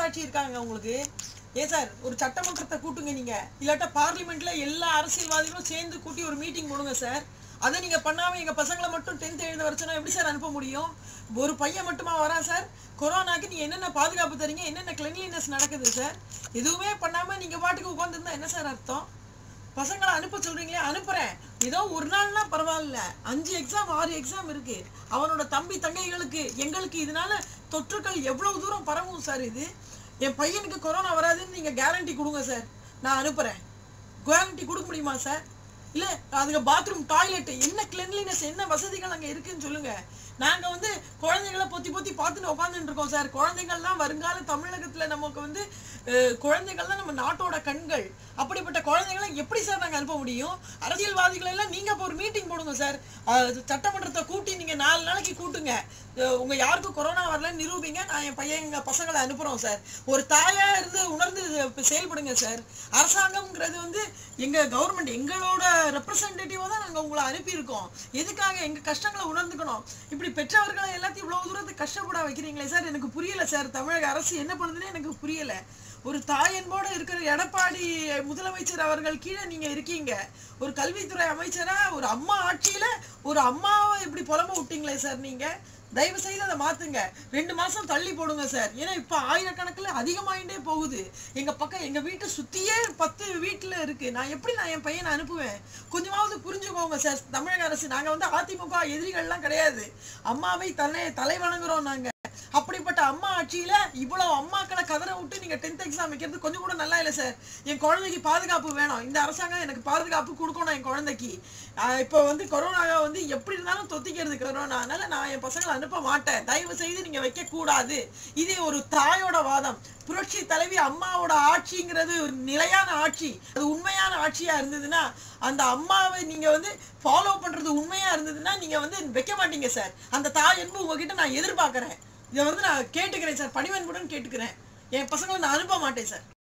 மனசாட்சி இருக்காங்க உங்களுக்கு ஏன் சார் ஒரு சட்டமன்றத்தை கூட்டுங்க நீங்க இல்லாட்டா பார்லிமெண்ட்ல எல்லா அரசியல்வாதிகளும் சேர்ந்து கூட்டி ஒரு மீட்டிங் போடுங்க சார் அதை நீங்க பண்ணாம எங்க பசங்களை மட்டும் டென்த் எழுத வச்சுனா எப்படி சார் அனுப்ப முடியும் ஒரு பையன் மட்டுமா வரான் சார் கொரோனாக்கு நீங்க என்னென்ன பாதுகாப்பு தரீங்க என்னென்ன கிளென்லினஸ் நடக்குது சார் எதுவுமே பண்ணாம நீங்க பாட்டுக்கு உட்காந்துருந்தா என்ன சார் அர்த்தம் பசங்களை அனுப்ப சொல்றீங்களே அனுப்புறேன் ஏதோ ஒரு நாள்னா பரவாயில்ல அஞ்சு எக்ஸாம் ஆறு எக்ஸாம் இருக்கு அவனோட தம்பி தங்கைகளுக்கு எங்களுக்கு இதனால தொற்றுக்கள் எவ்வளவு தூரம் பரவும் சார் இது என் பையனுக்கு கொரோனா வராதுன்னு நீங்க கேரண்டி கொடுங்க சார் நான் அனுப்புறேன் கேரண்டி கொடுக்க முடியுமா சார் இல்ல அதுக்கு பாத்ரூம் டாய்லெட் என்ன கிளென்லினஸ் என்ன வசதிகள் அங்க இருக்குன்னு சொல்லுங்க நாங்க வந்து குழந்தைகளை பொத்தி பொத்தி பார்த்துட்டு உட்காந்துட்டு இருக்கோம் சார் குழந்தைகள் தான் வருங்கால தமிழகத்துல நமக்கு வந்து அஹ், குழந்தைகள் தான் நம்ம நாட்டோட கண்கள் அப்படிப்பட்ட குழந்தைகளை எப்படி சார் நாங்க அனுப்ப முடியும் அரசியல்வாதிகள் எல்லாம் நீங்க இப்போ ஒரு மீட்டிங் போடுங்க சார் அஹ், சட்டமன்றத்தை கூட்டி நீங்க நாலு நாளைக்கு கூட்டுங்க அஹ், உங்க யாருக்கும் கொரோனா வரலன்னு நிரூபிங்க நான் என் பையன் எங்க பசங்களை அனுப்புறோம் சார் ஒரு தாயா இருந்து உணர்ந்து இப்ப செயல்படுங்க சார் அரசாங்கம்ங்கிறது வந்து எங்க கவர்மெண்ட் எங்களோட ரெப்ரசன்டேட்டிவா தான் நாங்க உங்களை அனுப்பியிருக்கோம் எதுக்காக எங்க கஷ்டங்களை உணர்ந்துக்கணும் இப்படி பெற்றவர்களை எல்லாத்தையும் இவ்வளவு தூரத்துக்கு கஷ்டப்பட வைக்கிறீங்களே சார் எனக்கு புரியல சார் தமிழக அரசு என்ன பண்ணுதுன்னு எனக்கு புரியல ஒரு தாயன்போட இருக்கிற எடப்பாடி முதலமைச்சர் அவர்கள் கீழே நீங்க இருக்கீங்க ஒரு கல்வித்துறை அமைச்சரா ஒரு அம்மா ஆட்சியில ஒரு அம்மாவை இப்படி புலம்ப விட்டீங்களே சார் நீங்க தயவு செய்து அதை மாத்துங்க ரெண்டு மாசம் தள்ளி போடுங்க சார் ஏன்னா இப்ப ஆயிரக்கணக்கில் அதிகமாயிட்டே போகுது எங்க பக்கம் எங்க வீட்டை சுத்தியே பத்து வீட்டுல இருக்கு நான் எப்படி நான் என் பையனை அனுப்புவேன் கொஞ்சமாவது புரிஞ்சுக்கோங்க சார் தமிழக அரசு நாங்க வந்து அதிமுக எதிரிகள்லாம் கிடையாது அம்மாவை தலை தலை வணங்குறோம் நாங்க அப்படிப்பட்ட அம்மா ஆட்சியில இவ்வளவு அம்மாக்களை கதற விட்டு நீங்க டென்த் எக்ஸாம் வைக்கிறது கொஞ்சம் கூட நல்லா இல்லை சார் என் குழந்தைக்கு பாதுகாப்பு வேணும் இந்த அரசாங்கம் எனக்கு பாதுகாப்பு கொடுக்கணும் என் குழந்தைக்கு ஆஹ் இப்போ வந்து கொரோனா வந்து எப்படி இருந்தாலும் தொத்திக்கிறது கொரோனா அதனால நான் என் பசங்களை அனுப்ப மாட்டேன் தயவு செய்து நீங்க வைக்க கூடாது இது ஒரு தாயோட வாதம் புரட்சி தலைவி அம்மாவோட ஆட்சிங்கிறது ஒரு நிலையான ஆட்சி அது உண்மையான ஆட்சியா இருந்ததுன்னா அந்த அம்மாவை நீங்க வந்து ஃபாலோ பண்றது உண்மையா இருந்ததுன்னா நீங்க வந்து வைக்க மாட்டீங்க சார் அந்த தாய் என்பு உங்ககிட்ட நான் எதிர்பார்க்கறேன் இதை வந்து நான் கேட்டுக்கிறேன் சார் பணிவன்புடன் கேட்டுக்கிறேன் என் பசங்களை நான் அனுப்ப மாட்டேன் சார்